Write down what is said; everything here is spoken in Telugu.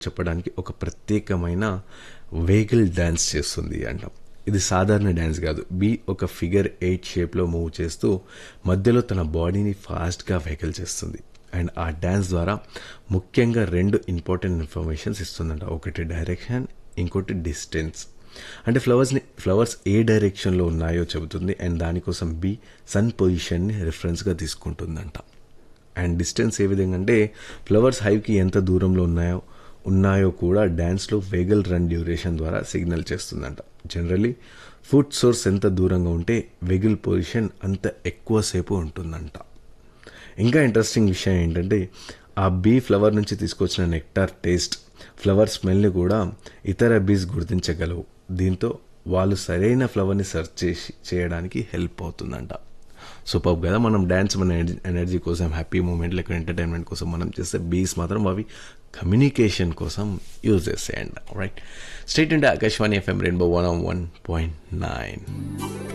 చెప్పడానికి ఒక ప్రత్యేకమైన వెహికల్ డ్యాన్స్ చేస్తుంది అంటాం ఇది సాధారణ డ్యాన్స్ కాదు బి ఒక ఫిగర్ ఎయిట్ షేప్లో మూవ్ చేస్తూ మధ్యలో తన బాడీని ఫాస్ట్గా వెహికల్ చేస్తుంది అండ్ ఆ డ్యాన్స్ ద్వారా ముఖ్యంగా రెండు ఇంపార్టెంట్ ఇన్ఫర్మేషన్స్ ఇస్తుందంట ఒకటి డైరెక్షన్ ఇంకోటి డిస్టెన్స్ అంటే ఫ్లవర్స్ని ఫ్లవర్స్ ఏ డైరెక్షన్లో ఉన్నాయో చెబుతుంది అండ్ దానికోసం బి సన్ పొజిషన్ని రిఫరెన్స్గా తీసుకుంటుందంట అండ్ డిస్టెన్స్ ఏ విధంగా అంటే ఫ్లవర్స్ హైవ్కి ఎంత దూరంలో ఉన్నాయో ఉన్నాయో కూడా డ్యాన్స్లో వేగల్ రన్ డ్యూరేషన్ ద్వారా సిగ్నల్ చేస్తుందంట జనరలీ ఫుడ్ సోర్స్ ఎంత దూరంగా ఉంటే వెగిల్ పొజిషన్ అంత ఎక్కువసేపు ఉంటుందంట ఇంకా ఇంట్రెస్టింగ్ విషయం ఏంటంటే ఆ బీ ఫ్లవర్ నుంచి తీసుకొచ్చిన నెక్టార్ టేస్ట్ ఫ్లవర్ స్మెల్ని కూడా ఇతర బీస్ గుర్తించగలవు దీంతో వాళ్ళు సరైన ఫ్లవర్ని సెర్చ్ చేసి చేయడానికి హెల్ప్ అవుతుందంట సూపర్ కదా మనం డ్యాన్స్ మన ఎనర్జీ ఎనర్జీ కోసం హ్యాపీ మూమెంట్ లేక ఎంటర్టైన్మెంట్ కోసం మనం చేస్తే బీస్ మాత్రం అవి కమ్యూనికేషన్ కోసం యూజ్ చేసేయండి రైట్ స్టేట్ అంటే Akashvani FM rainbow one one point nine